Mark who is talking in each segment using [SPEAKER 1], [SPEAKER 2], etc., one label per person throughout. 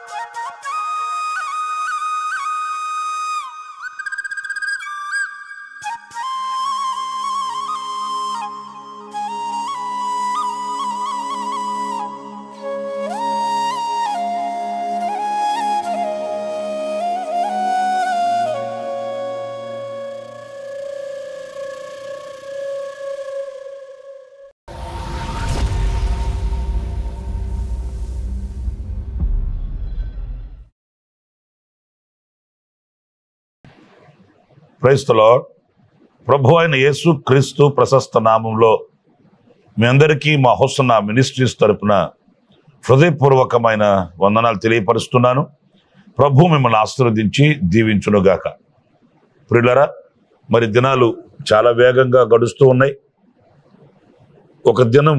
[SPEAKER 1] క్రైస్తలో ప్రభు అయిన యేసు క్రీస్తు ప్రశస్త నామంలో మీ అందరికీ మా హుసన్న మినిస్ట్రీస్ తరపున హృదయపూర్వకమైన వందనాలు తెలియపరుస్తున్నాను ప్రభు మిమ్మల్ని ఆశీర్వదించి దీవించునుగాక ప్రియులరా మరి దినాలు చాలా వేగంగా గడుస్తూ ఉన్నాయి ఒక దినం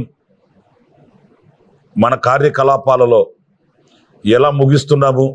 [SPEAKER 1] మన కార్యకలాపాలలో ఎలా ముగిస్తున్నాము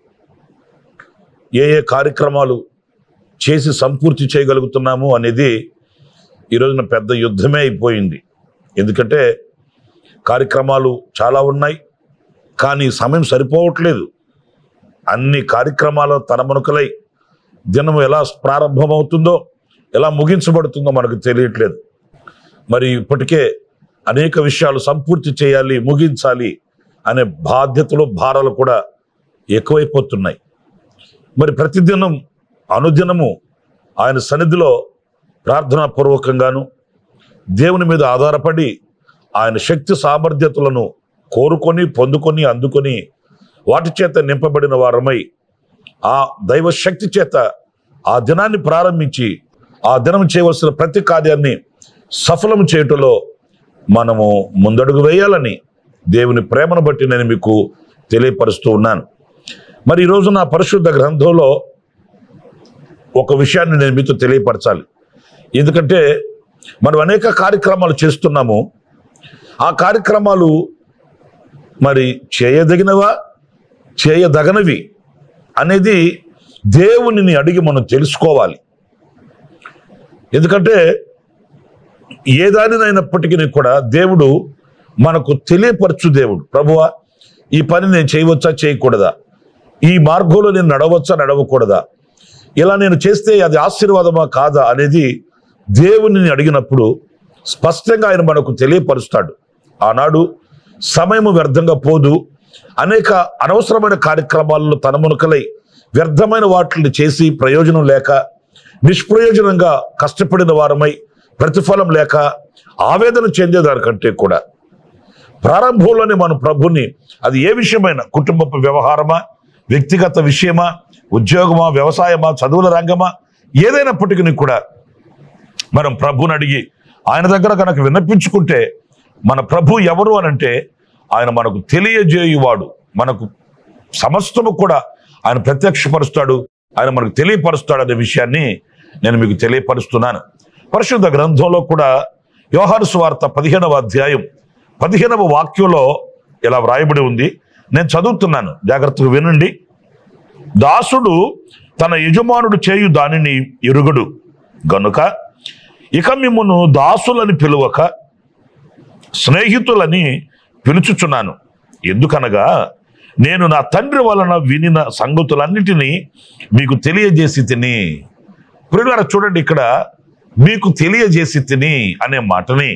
[SPEAKER 1] ఏ ఏ కార్యక్రమాలు చేసి సంపూర్తి చేయగలుగుతున్నాము అనేది ఈ రోజున పెద్ద యుద్ధమే అయిపోయింది ఎందుకంటే కార్యక్రమాలు చాలా ఉన్నాయి కానీ సమయం సరిపోవట్లేదు అన్ని కార్యక్రమాలు తనమనుకలై దినం ఎలా ప్రారంభమవుతుందో ఎలా ముగించబడుతుందో మనకు తెలియట్లేదు మరి ఇప్పటికే అనేక విషయాలు సంపూర్తి చేయాలి ముగించాలి అనే బాధ్యతలు భారాలు కూడా ఎక్కువైపోతున్నాయి మరి ప్రతిదినం అనుదినము ఆయన సన్నిధిలో ప్రార్థనాపూర్వకంగాను దేవుని మీద ఆధారపడి ఆయన శక్తి సామర్థ్యతలను కోరుకొని పొందుకొని అందుకొని వాటి చేత నింపబడిన వారమై ఆ దైవ శక్తి చేత ఆ దినాన్ని ప్రారంభించి ఆ దినం చేయవలసిన ప్రతి కార్యాన్ని సఫలం చేయటంలో మనము ముందడుగు వేయాలని దేవుని ప్రేమను బట్టి నేను మీకు తెలియపరుస్తూ ఉన్నాను మరి ఈరోజు నా పరిశుద్ధ గ్రంథంలో ఒక విషయాన్ని నేను మీతో తెలియపరచాలి ఎందుకంటే మనం అనేక కార్యక్రమాలు చేస్తున్నాము ఆ కార్యక్రమాలు మరి చేయదగినవా చేయదగనవి అనేది దేవునిని అడిగి మనం తెలుసుకోవాలి ఎందుకంటే ఏ దానినైనప్పటికీ కూడా దేవుడు మనకు తెలియపరచు దేవుడు ప్రభువా ఈ పని నేను చేయవచ్చా చేయకూడదా ఈ మార్గంలో నేను నడవచ్చా నడవకూడదా ఇలా నేను చేస్తే అది ఆశీర్వాదమా కాదా అనేది దేవుని అడిగినప్పుడు స్పష్టంగా ఆయన మనకు తెలియపరుస్తాడు ఆనాడు సమయము వ్యర్థంగా పోదు అనేక అనవసరమైన కార్యక్రమాల్లో తనమునకలై వ్యర్థమైన వాటిని చేసి ప్రయోజనం లేక నిష్ప్రయోజనంగా కష్టపడిన వారమై ప్రతిఫలం లేక ఆవేదన చెందేదానికంటే కూడా ప్రారంభంలోనే మన ప్రభుని అది ఏ విషయమైనా కుటుంబపు వ్యవహారమా వ్యక్తిగత విషయమా ఉద్యోగమా వ్యవసాయమా చదువుల రంగమా ఏదైనప్పటికీ కూడా మనం ప్రభుని అడిగి ఆయన దగ్గర కనుక విన్నపించుకుంటే మన ప్రభు ఎవరు అనంటే ఆయన మనకు తెలియజేయువాడు మనకు సమస్తము కూడా ఆయన ప్రత్యక్షపరుస్తాడు ఆయన మనకు తెలియపరుస్తాడు అనే విషయాన్ని నేను మీకు తెలియపరుస్తున్నాను పరిశుద్ధ గ్రంథంలో కూడా యోహాను సువార్త పదిహేనవ అధ్యాయం పదిహేనవ వాక్యంలో ఇలా వ్రాయబడి ఉంది నేను చదువుతున్నాను జాగ్రత్తగా వినండి దాసుడు తన యజమానుడు చేయు దానిని ఎరుగడు గనుక ఇక మిమ్మును దాసులని పిలువక స్నేహితులని పిలుచుచున్నాను ఎందుకనగా నేను నా తండ్రి వలన వినిన సంగతులన్నిటినీ మీకు తెలియజేసి తిని ప్రియులారా చూడండి ఇక్కడ మీకు తెలియజేసి తిని అనే మాటని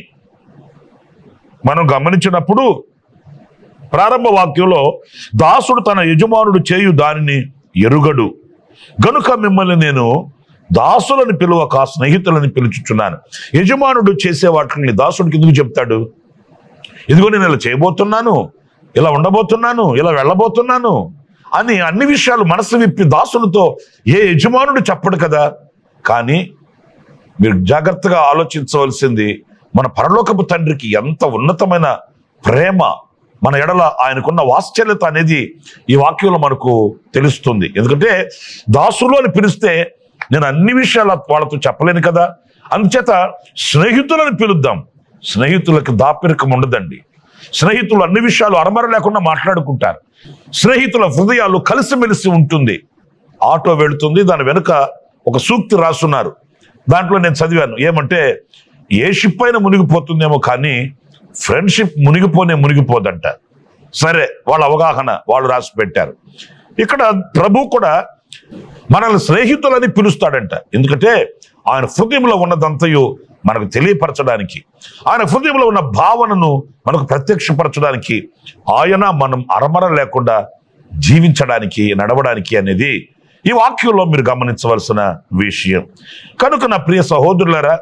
[SPEAKER 1] మనం గమనించినప్పుడు ప్రారంభ వాక్యంలో దాసుడు తన యజమానుడు చేయు దానిని ఎరుగడు గనుక మిమ్మల్ని నేను దాసులని పిలువక స్నేహితులని పిలుచుచున్నాను యజమానుడు చేసే వాటిని దాసుడికి ఎందుకు చెప్తాడు ఇదిగో నేను ఇలా చేయబోతున్నాను ఇలా ఉండబోతున్నాను ఇలా వెళ్ళబోతున్నాను అని అన్ని విషయాలు మనసు విప్పి దాసులతో ఏ యజమానుడు చెప్పడు కదా కానీ మీరు జాగ్రత్తగా ఆలోచించవలసింది మన పరలోకపు తండ్రికి ఎంత ఉన్నతమైన ప్రేమ మన ఎడల ఆయనకున్న వాత్సల్యత అనేది ఈ వాక్యంలో మనకు తెలుస్తుంది ఎందుకంటే దాసులు అని పిలిస్తే నేను అన్ని విషయాలు వాళ్ళతో చెప్పలేను కదా అందుచేత స్నేహితులను పిలుద్దాం స్నేహితులకు దాపెరకం ఉండదండి స్నేహితులు అన్ని విషయాలు అరమర లేకుండా మాట్లాడుకుంటారు స్నేహితుల హృదయాలు కలిసిమెలిసి ఉంటుంది ఆటో వెళుతుంది దాని వెనుక ఒక సూక్తి రాస్తున్నారు దాంట్లో నేను చదివాను ఏమంటే ఏ షిప్ అయినా మునిగిపోతుందేమో కానీ ఫ్రెండ్షిప్ మునిగిపోనే మునిగిపోదంట సరే వాళ్ళ అవగాహన వాళ్ళు రాసి పెట్టారు ఇక్కడ ప్రభు కూడా మనల్ని స్నేహితులని పిలుస్తాడంట ఎందుకంటే ఆయన హృదయంలో ఉన్నదంతయు మనకు తెలియపరచడానికి ఆయన హృదయంలో ఉన్న భావనను మనకు ప్రత్యక్షపరచడానికి ఆయన మనం అరమర లేకుండా జీవించడానికి నడవడానికి అనేది ఈ వాక్యంలో మీరు గమనించవలసిన విషయం కనుక నా ప్రియ సహోదరులారా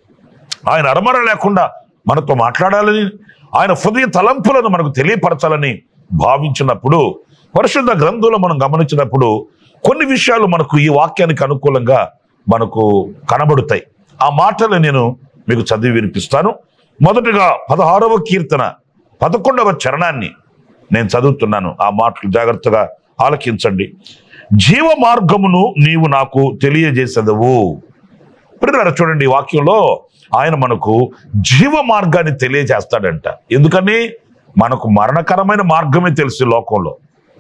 [SPEAKER 1] ఆయన అరమర లేకుండా మనతో మాట్లాడాలని ఆయన హృదయ తలంపులను మనకు తెలియపరచాలని భావించినప్పుడు పరిశుద్ధ గ్రంథంలో మనం గమనించినప్పుడు కొన్ని విషయాలు మనకు ఈ వాక్యానికి అనుకూలంగా మనకు కనబడుతాయి ఆ మాటలు నేను మీకు చదివి వినిపిస్తాను మొదటగా పదహారవ కీర్తన పదకొండవ చరణాన్ని నేను చదువుతున్నాను ఆ మాటలు జాగ్రత్తగా ఆలకించండి జీవ మార్గమును నీవు నాకు తెలియజేసదవు ప్రియులారా చూడండి ఈ వాక్యంలో ఆయన మనకు జీవ మార్గాన్ని తెలియజేస్తాడంట ఎందుకని మనకు మరణకరమైన మార్గమే తెలుసు ఈ లోకంలో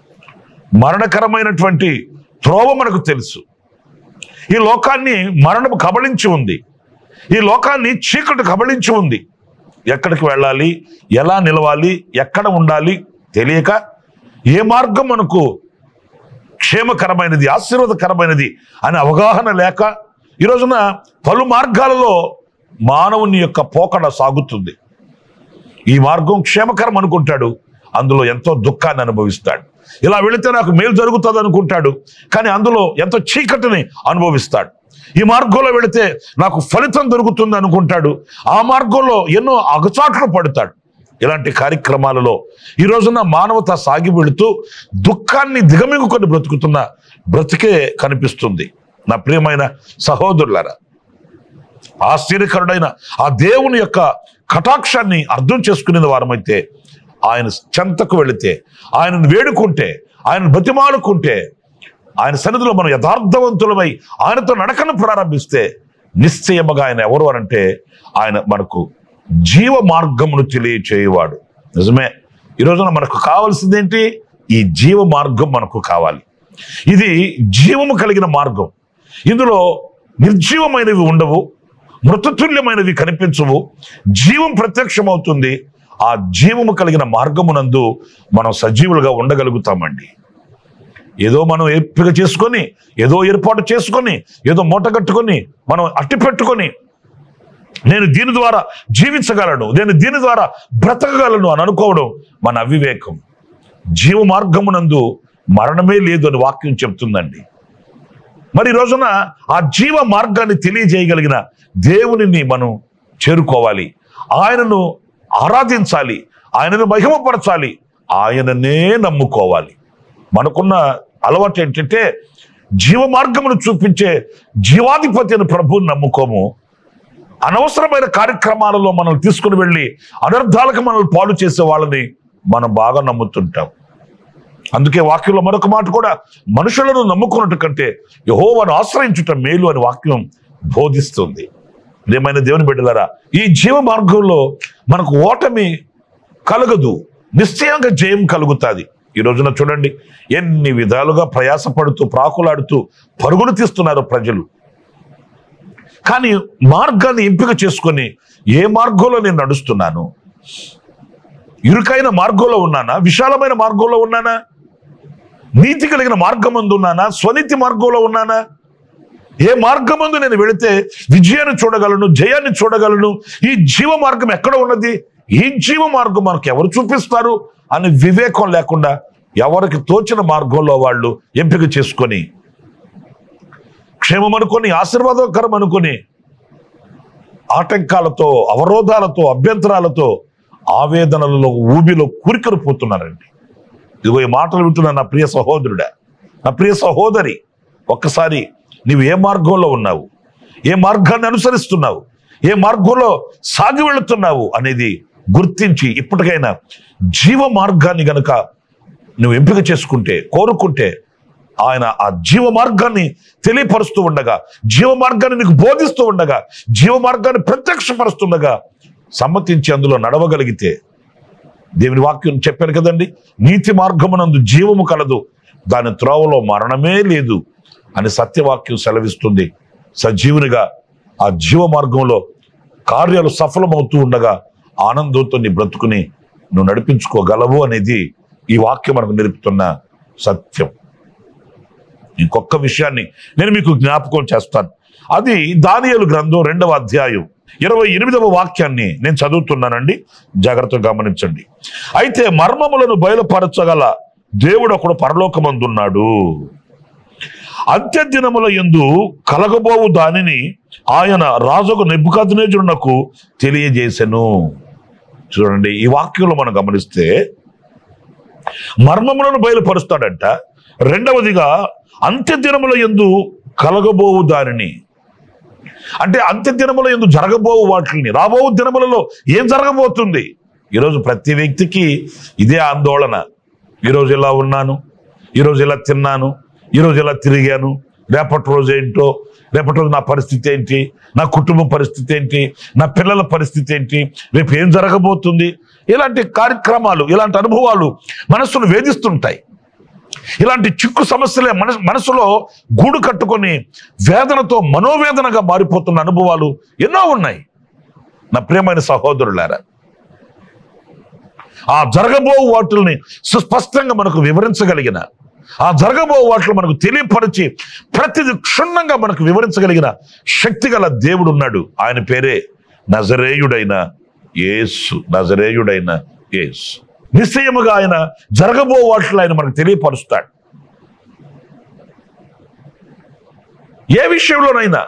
[SPEAKER 1] మరణకరమైనటువంటి త్రోవ మనకు తెలుసు ఈ లోకాన్ని మరణం కబళించి ఉంది ఈ లోకాన్ని చీకటి కబళించి ఉంది ఎక్కడికి వెళ్ళాలి ఎలా నిలవాలి ఎక్కడ ఉండాలి తెలియక ఏ మార్గం మనకు క్షేమకరమైనది ఆశీర్వాదకరమైనది అనే అవగాహన లేక ఈ రోజున పలు మార్గాలలో మానవుని యొక్క పోకడ సాగుతుంది ఈ మార్గం క్షేమకరం అనుకుంటాడు అందులో ఎంతో దుఃఖాన్ని అనుభవిస్తాడు ఇలా వెళితే నాకు మేలు జరుగుతుంది అనుకుంటాడు కానీ అందులో ఎంతో చీకటిని అనుభవిస్తాడు ఈ మార్గంలో వెళితే నాకు ఫలితం దొరుకుతుంది అనుకుంటాడు ఆ మార్గంలో ఎన్నో అగచాట్లు పడతాడు ఇలాంటి కార్యక్రమాలలో ఈ రోజున మానవత సాగి వెళుతూ దుఃఖాన్ని దిగమింగుకొని బ్రతుకుతున్న బ్రతికే కనిపిస్తుంది నా ప్రియమైన సహోదరులారా ఆశ్చర్యకరుడైన ఆ దేవుని యొక్క కటాక్షాన్ని అర్థం చేసుకునే వారమైతే ఆయన చెంతకు వెళితే ఆయనను వేడుకుంటే ఆయన బతిమాలుకుంటే ఆయన సన్నిధిలో మనం యథార్థవంతులమై ఆయనతో నడకను ప్రారంభిస్తే నిశ్చయముగా ఆయన ఎవరు అనంటే ఆయన మనకు జీవ మార్గమును తెలియచేయవాడు నిజమే ఈ రోజున మనకు కావాల్సిందేంటి ఈ జీవ మార్గం మనకు కావాలి ఇది జీవము కలిగిన మార్గం ఇందులో నిర్జీవమైనవి ఉండవు మృతతుల్యమైనవి కనిపించవు జీవం ప్రత్యక్షమవుతుంది ఆ జీవము కలిగిన మార్గమునందు మనం సజీవులుగా ఉండగలుగుతామండి ఏదో మనం ఎంపిక చేసుకొని ఏదో ఏర్పాటు చేసుకొని ఏదో మూట కట్టుకొని మనం అట్టి పెట్టుకొని నేను దీని ద్వారా జీవించగలను నేను దీని ద్వారా బ్రతకగలను అని అనుకోవడం మన అవివేకం జీవ మార్గమునందు మరణమే లేదు అని వాక్యం చెప్తుందండి మరి ఈ రోజున ఆ జీవ మార్గాన్ని తెలియజేయగలిగిన దేవునిని మనం చేరుకోవాలి ఆయనను ఆరాధించాలి ఆయనను మహిమపరచాలి ఆయననే నమ్ముకోవాలి మనకున్న అలవాటు ఏంటంటే జీవ మార్గమును చూపించే జీవాధిపతి అని ప్రభువుని నమ్ముకోము అనవసరమైన కార్యక్రమాలలో మనం తీసుకుని వెళ్ళి అనర్థాలకు మనల్ని పాలు చేసే వాళ్ళని మనం బాగా నమ్ముతుంటాం అందుకే వాక్యంలో మరొక మాట కూడా మనుషులను నమ్ముకున్నట్టు కంటే యహోవను ఆశ్రయించుట మేలు అని వాక్యం బోధిస్తుంది ప్రియమైన దేవుని బిడ్డలారా ఈ జీవ మార్గంలో మనకు ఓటమి కలగదు నిశ్చయంగా జయం కలుగుతుంది ఈ రోజున చూడండి ఎన్ని విధాలుగా ప్రయాసపడుతూ ప్రాకులాడుతూ పరుగులు తీస్తున్నారు ప్రజలు కానీ మార్గాన్ని ఎంపిక చేసుకొని ఏ మార్గంలో నేను నడుస్తున్నాను ఇరుకైన మార్గంలో ఉన్నానా విశాలమైన మార్గంలో ఉన్నానా నీతి కలిగిన మార్గమందు ఉన్నానా స్వనీతి మార్గంలో ఉన్నానా ఏ మార్గమందు నేను వెళితే విజయాన్ని చూడగలను జయాన్ని చూడగలను ఈ జీవ మార్గం ఎక్కడ ఉన్నది ఈ జీవ మార్గం మనకు ఎవరు చూపిస్తారు అని వివేకం లేకుండా ఎవరికి తోచిన మార్గంలో వాళ్ళు ఎంపిక చేసుకొని క్షేమం అనుకొని ఆశీర్వాదకరం అనుకొని ఆటంకాలతో అవరోధాలతో అభ్యంతరాలతో ఆవేదనలలో ఊబిలో కూరికలు పోతున్నారండి ఇదిగో ఈ మాటలు వింటున్న నా ప్రియ సహోదరుడా నా ప్రియ సహోదరి ఒక్కసారి నీవు ఏ మార్గంలో ఉన్నావు ఏ మార్గాన్ని అనుసరిస్తున్నావు ఏ మార్గంలో సాగి వెళుతున్నావు అనేది గుర్తించి ఇప్పటికైనా జీవ మార్గాన్ని గనుక నువ్వు ఎంపిక చేసుకుంటే కోరుకుంటే ఆయన ఆ జీవ మార్గాన్ని తెలియపరుస్తూ ఉండగా జీవ మార్గాన్ని నీకు బోధిస్తూ ఉండగా జీవ మార్గాన్ని ప్రత్యక్షపరుస్తుండగా సమ్మతించి అందులో నడవగలిగితే దేవుని వాక్యం చెప్పాను కదండి నీతి మార్గమునందు జీవము కలదు దాని త్రోవలో మరణమే లేదు అని సత్యవాక్యం సెలవిస్తుంది సజీవునిగా ఆ జీవ మార్గంలో కార్యాలు సఫలమవుతూ ఉండగా ఆనందంతో నీ బ్రతుకుని నువ్వు నడిపించుకోగలవు అనేది ఈ వాక్యం మనకు నిలుపుతున్న సత్యం ఇంకొక విషయాన్ని నేను మీకు జ్ఞాపకం చేస్తాను అది దానియలు గ్రంథం రెండవ అధ్యాయం ఇరవై ఎనిమిదవ వాక్యాన్ని నేను చదువుతున్నానండి జాగ్రత్తగా గమనించండి అయితే మర్మములను బయలుపరచగల దేవుడు ఒకడు పరలోకమందున్నాడు అంత్యదినముల యందు కలగబోవు దానిని ఆయన రాజుకు నెబ్బుకద్నేజునకు తెలియజేసెను చూడండి ఈ వాక్యంలో మనం గమనిస్తే మర్మములను బయలుపరుస్తాడంట రెండవదిగా అంత్యదినముల ఎందు కలగబోవు దానిని అంటే అంత్యదినముల ఎందు జరగబోవు వాటిని రాబో దినములలో ఏం జరగబోతుంది ఈరోజు ప్రతి వ్యక్తికి ఇదే ఆందోళన ఈరోజు ఇలా ఉన్నాను ఈరోజు ఇలా తిన్నాను ఈరోజు ఇలా తిరిగాను రేపటి రోజు ఏంటో రేపటి రోజు నా పరిస్థితి ఏంటి నా కుటుంబం పరిస్థితి ఏంటి నా పిల్లల పరిస్థితి ఏంటి రేపు ఏం జరగబోతుంది ఇలాంటి కార్యక్రమాలు ఇలాంటి అనుభవాలు మనస్సును వేధిస్తుంటాయి ఇలాంటి చిక్కు సమస్యలే మన మనసులో గూడు కట్టుకొని వేదనతో మనోవేదనగా మారిపోతున్న అనుభవాలు ఎన్నో ఉన్నాయి నా ప్రియమైన సహోదరులారా ఆ జరగబో వాటిల్ని సుస్పష్టంగా మనకు వివరించగలిగిన ఆ జరగబో వాటిని మనకు తెలియపరిచి ప్రతిది క్షుణ్ణంగా మనకు వివరించగలిగిన శక్తి గల దేవుడు ఉన్నాడు ఆయన పేరే నజరేయుడైన యేసు నజరేయుడైన యేసు నిశ్చయముగా ఆయన జరగబో వాటిలో ఆయన మనకు తెలియపరుస్తాడు ఏ విషయంలోనైనా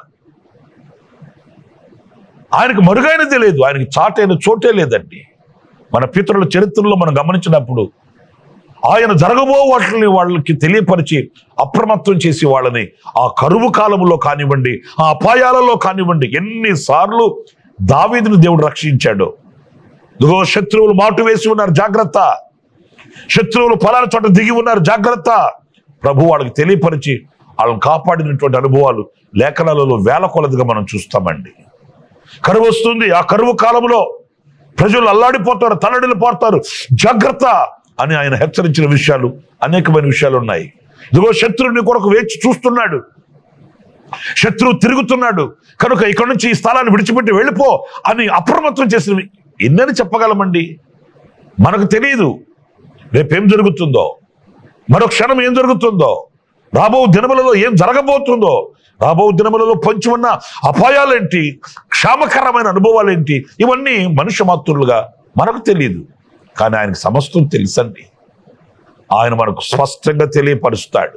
[SPEAKER 1] ఆయనకు మరుగైనది లేదు ఆయనకి చాటైన చోటే లేదండి మన పితరుల చరిత్రలో మనం గమనించినప్పుడు ఆయన జరగబో వాటిని వాళ్ళకి తెలియపరిచి అప్రమత్తం చేసి వాళ్ళని ఆ కరువు కాలంలో కానివ్వండి ఆ అపాయాలలో కానివ్వండి ఎన్నిసార్లు దావీదుని దేవుడు రక్షించాడు ఇదిగో శత్రువులు మాటు వేసి ఉన్నారు జాగ్రత్త శత్రువులు పొలాల చోట దిగి ఉన్నారు జాగ్రత్త ప్రభు వాళ్ళకి తెలియపరిచి వాళ్ళని కాపాడినటువంటి అనుభవాలు లేఖనాలలో వేల కొలదిగా మనం చూస్తామండి కరువు వస్తుంది ఆ కరువు కాలంలో ప్రజలు అల్లాడిపోతారు తల్లడిల్లి పోతారు జాగ్రత్త అని ఆయన హెచ్చరించిన విషయాలు అనేకమైన విషయాలు ఉన్నాయి ఇదిగో శత్రువుని కొరకు వేచి చూస్తున్నాడు శత్రువు తిరుగుతున్నాడు కనుక ఇక్కడ నుంచి ఈ స్థలాన్ని విడిచిపెట్టి వెళ్ళిపో అని అప్రమత్తం చేసినవి ఎన్నని చెప్పగలమండి మనకు తెలియదు రేపేం జరుగుతుందో మరో క్షణం ఏం జరుగుతుందో రాబో దినములలో ఏం జరగబోతుందో రాబో దినములలో పొంచి ఉన్న అపాయాలేంటి క్షామకరమైన అనుభవాలేంటి ఇవన్నీ మనుష్య మాతృలుగా మనకు తెలియదు కానీ ఆయనకు సమస్తం తెలుసండి ఆయన మనకు స్పష్టంగా తెలియపరుస్తాడు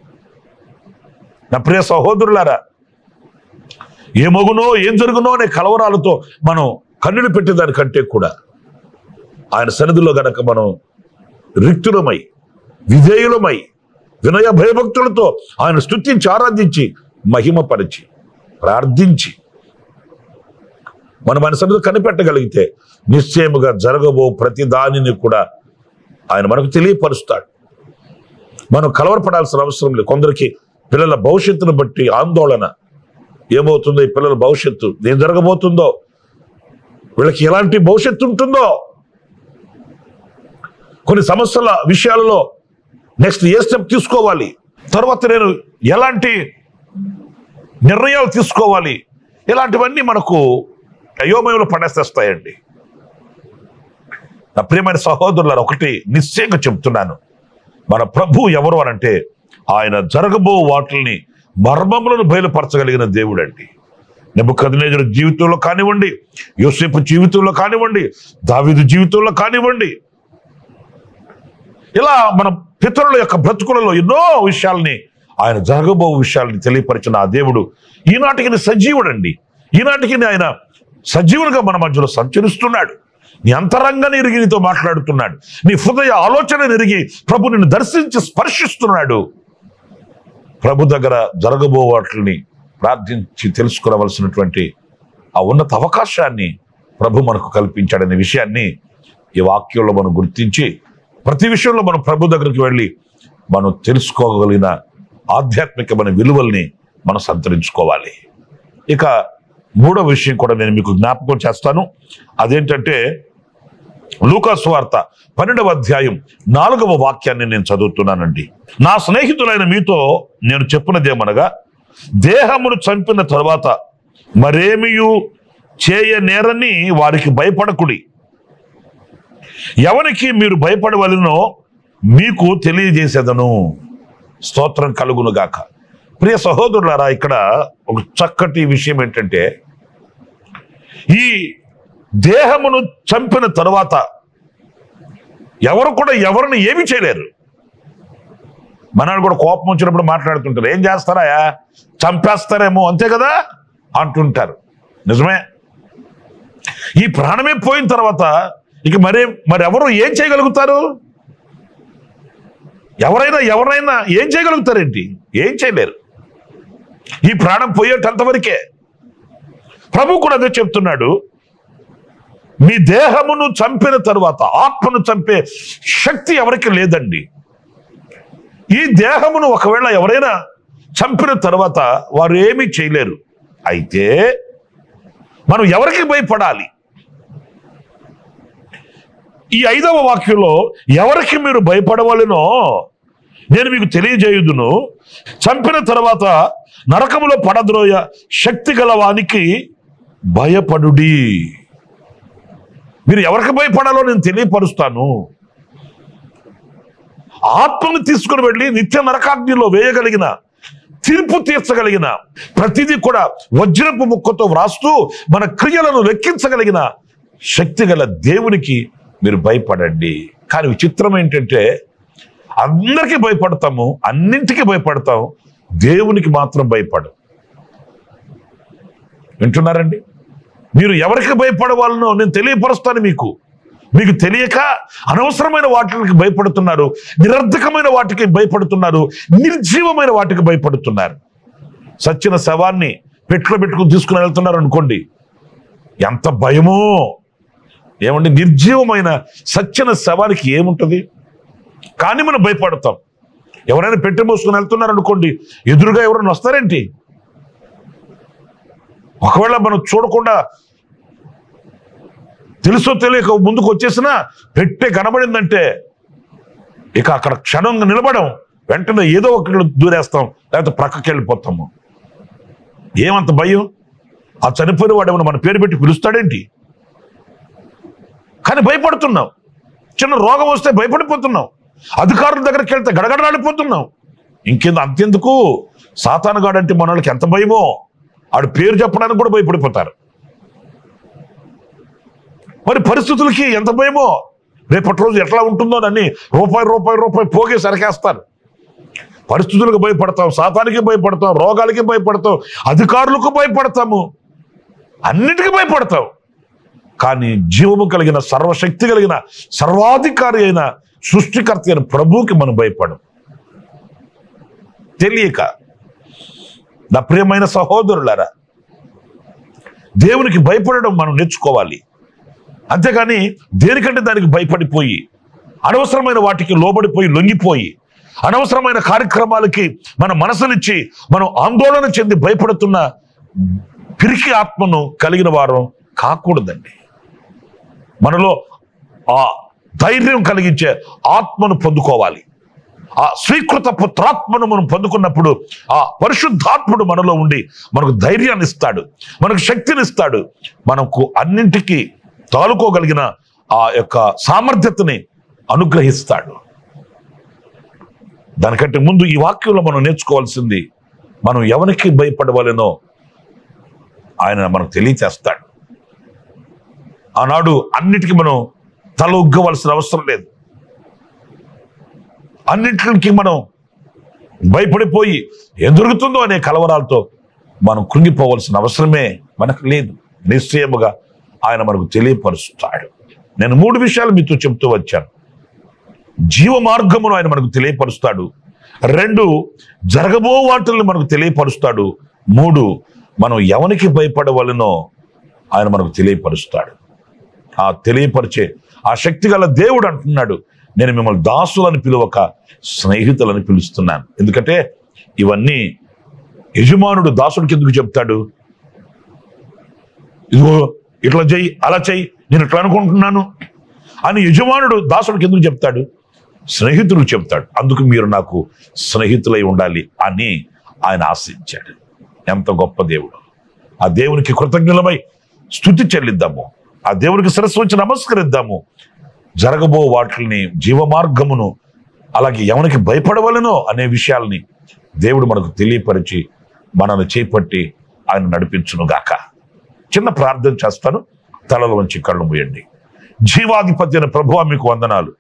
[SPEAKER 1] నా ప్రియ సహోదరులారా ఏ మగునో ఏం జరుగునో అనే కలవరాలతో మనం కన్నులు పెట్టేదానికంటే కూడా ఆయన సన్నిధిలో గనక మనం రిక్తులమై విధేయులమై వినయ భయభక్తులతో ఆయన స్తుతించి ఆరాధించి మహిమపరిచి ప్రార్థించి మనం ఆయన సన్నిధిలో కనిపెట్టగలిగితే నిశ్చయముగా జరగబో ప్రతి దానిని కూడా ఆయన మనకు తెలియపరుస్తాడు మనం కలవరపడాల్సిన అవసరం లేదు కొందరికి పిల్లల భవిష్యత్తును బట్టి ఆందోళన ఏమవుతుందో ఈ పిల్లల భవిష్యత్తు ఏం జరగబోతుందో వీళ్ళకి ఎలాంటి భవిష్యత్తు ఉంటుందో కొన్ని సమస్యల విషయాలలో నెక్స్ట్ ఏ స్టెప్ తీసుకోవాలి తర్వాత నేను ఎలాంటి నిర్ణయాలు తీసుకోవాలి ఇలాంటివన్నీ మనకు అయోమయంలో పడేసేస్తాయండి నా ప్రియమైన సహోదరులారు ఒకటి నిశ్చయంగా చెప్తున్నాను మన ప్రభు ఎవరు అనంటే ఆయన జరగబో వాటిని మర్మములను బయలుపరచగలిగిన దేవుడు అండి నెబుకద్నేజరు జీవితంలో కానివ్వండి యోసేపు జీవితంలో కానివ్వండి దావీదు జీవితంలో కానివ్వండి ఇలా మన పితరుల యొక్క బ్రతుకులలో ఎన్నో విషయాల్ని ఆయన జరగబో విషయాల్ని తెలియపరిచిన ఆ దేవుడు ఈనాటికి నీ సజీవుడండి ఈనాటికి నీ ఆయన సజీవునిగా మన మధ్యలో సంచరిస్తున్నాడు నీ అంతరంగాన్ని ఎరిగి నీతో మాట్లాడుతున్నాడు నీ హృదయ ఆలోచన ఎరిగి ప్రభు నిన్ను దర్శించి స్పర్శిస్తున్నాడు ప్రభు దగ్గర జరగబో వాటిని ప్రార్థించి తెలుసుకోవలసినటువంటి ఆ ఉన్నత అవకాశాన్ని ప్రభు మనకు కల్పించాడనే విషయాన్ని ఈ వాక్యంలో మనం గుర్తించి ప్రతి విషయంలో మనం ప్రభు దగ్గరికి వెళ్ళి మనం తెలుసుకోగలిగిన ఆధ్యాత్మికమైన విలువల్ని మనం సంతరించుకోవాలి ఇక మూడో విషయం కూడా నేను మీకు జ్ఞాపకం చేస్తాను అదేంటంటే లూకాసు వార్త పన్నెండవ అధ్యాయం నాలుగవ వాక్యాన్ని నేను చదువుతున్నానండి నా స్నేహితులైన మీతో నేను చెప్పినదేమనగా దేహమును చంపిన తరువాత మరేమియు చేయనేరని వారికి భయపడకుడి ఎవరికి మీరు భయపడవలనో మీకు తెలియజేసేదను స్తోత్రం కలుగును గాక ప్రియ సహోదరులారా ఇక్కడ ఒక చక్కటి విషయం ఏంటంటే ఈ దేహమును చంపిన తరువాత ఎవరు కూడా ఎవరిని ఏమి చేయలేరు మనల్ని కూడా కోపం వచ్చినప్పుడు మాట్లాడుతుంటారు ఏం చేస్తారా చంపేస్తారేమో అంతే కదా అంటుంటారు నిజమే ఈ ప్రాణమే పోయిన తర్వాత ఇక మరే మరి ఎవరు ఏం చేయగలుగుతారు ఎవరైనా ఎవరైనా ఏం చేయగలుగుతారేంటి ఏం చేయలేరు ఈ ప్రాణం పోయేటంత వరకే ప్రభు కూడా అదే చెప్తున్నాడు మీ దేహమును చంపిన తరువాత ఆత్మను చంపే శక్తి ఎవరికి లేదండి ఈ దేహమును ఒకవేళ ఎవరైనా చంపిన తర్వాత వారు ఏమీ చేయలేరు అయితే మనం ఎవరికి భయపడాలి ఈ ఐదవ వాక్యంలో ఎవరికి మీరు భయపడవలెనో నేను మీకు తెలియజేయుదును చంపిన తర్వాత నరకములో పడద్రోయ శక్తి గల వానికి భయపడుడి మీరు ఎవరికి భయపడాలో నేను తెలియపరుస్తాను ఆత్మను తీసుకుని వెళ్ళి నిత్య నరకాగ్నిలో వేయగలిగిన తీర్పు తీర్చగలిగిన ప్రతిదీ కూడా వజ్రపు ముక్కతో వ్రాస్తూ మన క్రియలను లెక్కించగలిగిన శక్తి గల దేవునికి మీరు భయపడండి కానీ విచిత్రం ఏంటంటే అందరికీ భయపడతాము అన్నింటికీ భయపడతాం దేవునికి మాత్రం భయపడం వింటున్నారండి మీరు ఎవరికి భయపడవాలనో నేను తెలియపరుస్తాను మీకు మీకు తెలియక అనవసరమైన వాటికి భయపడుతున్నారు నిరర్ధకమైన వాటికి భయపడుతున్నారు నిర్జీవమైన వాటికి భయపడుతున్నారు సచ్చిన శవాన్ని పెట్టులో పెట్టుకుని తీసుకుని వెళ్తున్నారు అనుకోండి ఎంత భయమో ఏమండి నిర్జీవమైన సచ్చిన శవానికి ఏముంటుంది కానీ మనం భయపడతాం ఎవరైనా పెట్టి మోసుకుని వెళ్తున్నారు అనుకోండి ఎదురుగా ఎవరైనా వస్తారేంటి ఒకవేళ మనం చూడకుండా తెలుసో తెలియక ముందుకు వచ్చేసినా పెట్టే కనబడిందంటే ఇక అక్కడ క్షణంగా నిలబడం వెంటనే ఏదో ఒకటి దూరేస్తాం లేకపోతే ప్రక్కకి వెళ్ళిపోతాము ఏమంత భయం ఆ చనిపోయిన వాడు ఏమన్నా మన పేరు పెట్టి పిలుస్తాడేంటి కానీ భయపడుతున్నాం చిన్న రోగం వస్తే భయపడిపోతున్నాం అధికారుల దగ్గరికి వెళ్తే గడగడలాడిపోతున్నాం ఇంకేంది అంతెందుకు సాతానుగాడంటే మన వాళ్ళకి ఎంత భయమో ఆడు పేరు చెప్పడానికి కూడా భయపడిపోతారు మరి పరిస్థితులకి ఎంత భయమో రేపటి రోజు ఎట్లా ఉంటుందోనని రూపాయి రూపాయి రూపాయి పోగే సరికేస్తారు పరిస్థితులకు భయపడతాం శాతానికి భయపడతాం రోగాలకి భయపడతాం అధికారులకు భయపడతాము అన్నిటికీ భయపడతాం కానీ జీవము కలిగిన సర్వశక్తి కలిగిన సర్వాధికారి అయిన సృష్టికర్త అయిన ప్రభువుకి మనం భయపడం తెలియక నా ప్రియమైన సహోదరులారా దేవునికి భయపడడం మనం నేర్చుకోవాలి అంతేగాని దేనికంటే దానికి భయపడిపోయి అనవసరమైన వాటికి లోబడిపోయి లొంగిపోయి అనవసరమైన కార్యక్రమాలకి మన మనసునిచ్చి మనం ఆందోళన చెంది భయపడుతున్న పిరికి ఆత్మను కలిగిన వారం కాకూడదండి మనలో ఆ ధైర్యం కలిగించే ఆత్మను పొందుకోవాలి ఆ స్వీకృత పుత్రాత్మను మనం పొందుకున్నప్పుడు ఆ పరిశుద్ధాత్ముడు మనలో ఉండి మనకు ధైర్యాన్ని ఇస్తాడు మనకు శక్తిని ఇస్తాడు మనకు అన్నింటికీ తాలుకోగలిగిన ఆ యొక్క సామర్థ్యతని అనుగ్రహిస్తాడు దానికంటే ముందు ఈ వాక్యంలో మనం నేర్చుకోవాల్సింది మనం ఎవరికి భయపడవలెనో ఆయన మనకు తెలియచేస్తాడు ఆనాడు అన్నిటికీ మనం తల ఉగ్గవలసిన అవసరం లేదు అన్నింటికి మనం భయపడిపోయి ఏం దొరుకుతుందో అనే కలవరాలతో మనం కృంగిపోవలసిన అవసరమే మనకు లేదు నిశ్చయముగా ఆయన మనకు తెలియపరుస్తాడు నేను మూడు విషయాలు మీతో చెప్తూ వచ్చాను జీవ మార్గమును ఆయన మనకు తెలియపరుస్తాడు రెండు జరగబో వాటిని మనకు తెలియపరుస్తాడు మూడు మనం ఎవరికి భయపడవలనో ఆయన మనకు తెలియపరుస్తాడు ఆ తెలియపరిచే ఆ శక్తి గల దేవుడు అంటున్నాడు నేను మిమ్మల్ని దాసులని పిలువక స్నేహితులని పిలుస్తున్నాను ఎందుకంటే ఇవన్నీ యజమానుడు దాసుడికి ఎందుకు చెప్తాడు ఇదిగో ఇట్లా చెయ్యి అలా చెయ్యి నేను ఇట్లా అనుకుంటున్నాను అని యజమానుడు దాసుడికి ఎందుకు చెప్తాడు స్నేహితుడు చెప్తాడు అందుకు మీరు నాకు స్నేహితులై ఉండాలి అని ఆయన ఆశించాడు ఎంత గొప్ప దేవుడు ఆ దేవునికి కృతజ్ఞులమై స్థుతి చెల్లిద్దాము ఆ దేవునికి సరస్సు వచ్చి నమస్కరిద్దాము జరగబో వాటిని జీవ మార్గమును అలాగే ఎవరికి భయపడవలనో అనే విషయాల్ని దేవుడు మనకు తెలియపరిచి మనల్ని చేపట్టి ఆయన నడిపించునుగాక చిన్న ప్రార్థన చేస్తాను తలలో వంచి కళ్ళు మూయండి జీవాధిపతి అయిన ప్రభువా మీకు వందనాలు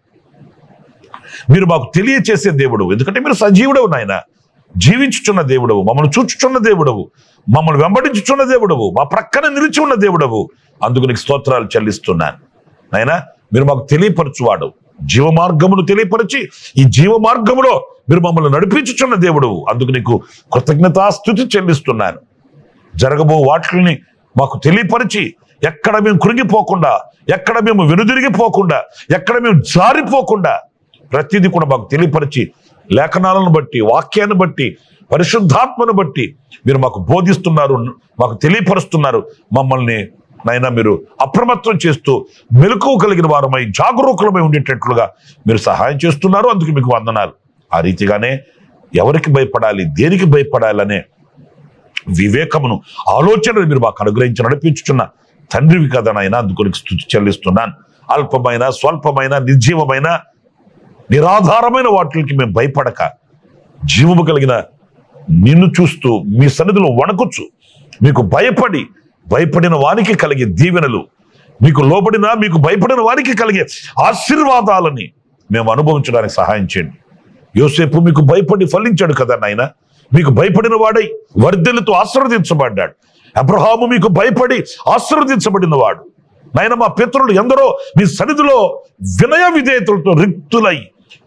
[SPEAKER 1] మీరు మాకు తెలియచేసే దేవుడు ఎందుకంటే మీరు సజీవుడవు నాయన జీవించుచున్న దేవుడవు మమ్మల్ని చూచుచున్న దేవుడవు మమ్మల్ని వెంబడించుచున్న దేవుడవు మా ప్రక్కన నిలిచి ఉన్న దేవుడవు అందుకు నీకు స్తోత్రాలు చెల్లిస్తున్నాను నాయనా మీరు మాకు తెలియపరచువాడు జీవ మార్గమును తెలియపరిచి ఈ జీవ మార్గములో మీరు మమ్మల్ని నడిపించుచున్న దేవుడు అందుకు నీకు కృతజ్ఞతాస్థుతి చెల్లిస్తున్నాను జరగబో వాటిని మాకు తెలియపరిచి ఎక్కడ మేము కృంగిపోకుండా ఎక్కడ మేము వెనుదిరిగిపోకుండా ఎక్కడ మేము జారిపోకుండా ప్రతిదీ కూడా మాకు తెలియపరిచి లేఖనాలను బట్టి వాక్యాన్ని బట్టి పరిశుద్ధాత్మను బట్టి మీరు మాకు బోధిస్తున్నారు మాకు తెలియపరుస్తున్నారు మమ్మల్ని నైనా మీరు అప్రమత్తం చేస్తూ మెలకువ కలిగిన వారమై జాగరూకులమై ఉండేటట్లుగా మీరు సహాయం చేస్తున్నారు అందుకు మీకు వందనాలు ఆ రీతిగానే ఎవరికి భయపడాలి దేనికి భయపడాలనే వివేకమును ఆలోచనలు మీరు మాకు అనుగ్రహించి నడిపించుచున్న తండ్రివి కదా నాయన అందుకు నీకు స్థుతి చెల్లిస్తున్నాను అల్పమైన స్వల్పమైన నిర్జీవమైన నిరాధారమైన వాటికి మేము భయపడక జీవము కలిగిన నిన్ను చూస్తూ మీ సన్నిధిలో వణకుచ్చు మీకు భయపడి భయపడిన వానికి కలిగే దీవెనలు మీకు లోబడిన మీకు భయపడిన వారికి కలిగే ఆశీర్వాదాలని మేము అనుభవించడానికి సహాయం చేయండి యోసేపు మీకు భయపడి ఫలించాడు కదా నాయన మీకు భయపడిన వాడై వర్ధెలతో ఆశీర్వదించబడ్డాడు అబ్రహాము మీకు భయపడి ఆశీర్వదించబడిన వాడు నాయన మా పితరులు ఎందరో మీ సన్నిధిలో వినయ విధేయతలతో రిక్తులై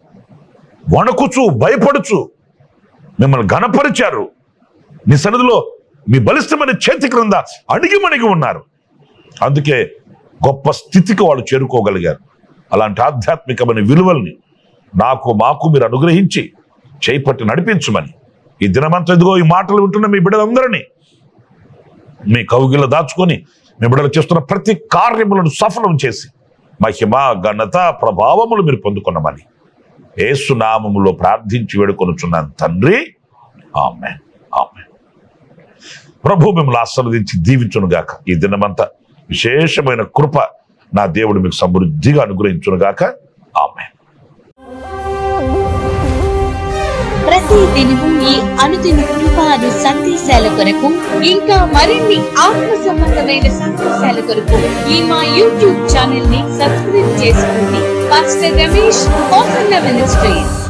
[SPEAKER 1] వణకుచు భయపడుచు మిమ్మల్ని గణపరిచారు మీ సన్నిధిలో మీ బలిష్టమైన చేతి క్రింద అణిగిమణిగి ఉన్నారు అందుకే గొప్ప స్థితికి వాళ్ళు చేరుకోగలిగారు అలాంటి ఆధ్యాత్మికమైన విలువల్ని నాకు మాకు మీరు అనుగ్రహించి చేపట్టి నడిపించమని ఈ దినమంతా ఇదిగో ఈ మాటలు వింటున్న మీ బిడ్డలందరినీ మీ కౌగిలో దాచుకొని మీ బిడ్డలు చేస్తున్న ప్రతి కార్యములను సఫలం చేసి మహిమ ఘనత ప్రభావములు మీరు పొందుకున్నామని ఏసునామములో ప్రార్థించి వేడుకొనుచున్నాను తండ్రి ఆమె ఆమె ప్రభు మిమ్మల్ని ఆశీర్వదించి దీవించునుగాక ఈ దినమంతా విశేషమైన కృప నా దేవుడు మీకు సమృద్ధిగా అనుగ్రహించునుగాక ఆమె
[SPEAKER 2] ప్రతి దినము ఈ అనుదిన కృపాను సందేశాల కొరకు ఇంకా మరిన్ని ఆత్మ సంబంధమైన సందేశాల కొరకు ఈ మా యూట్యూబ్ ఛానల్ ని సబ్స్క్రైబ్ చేసుకోండి పాస్టర్ రమేష్ కోసన్న మినిస్ట్రీస్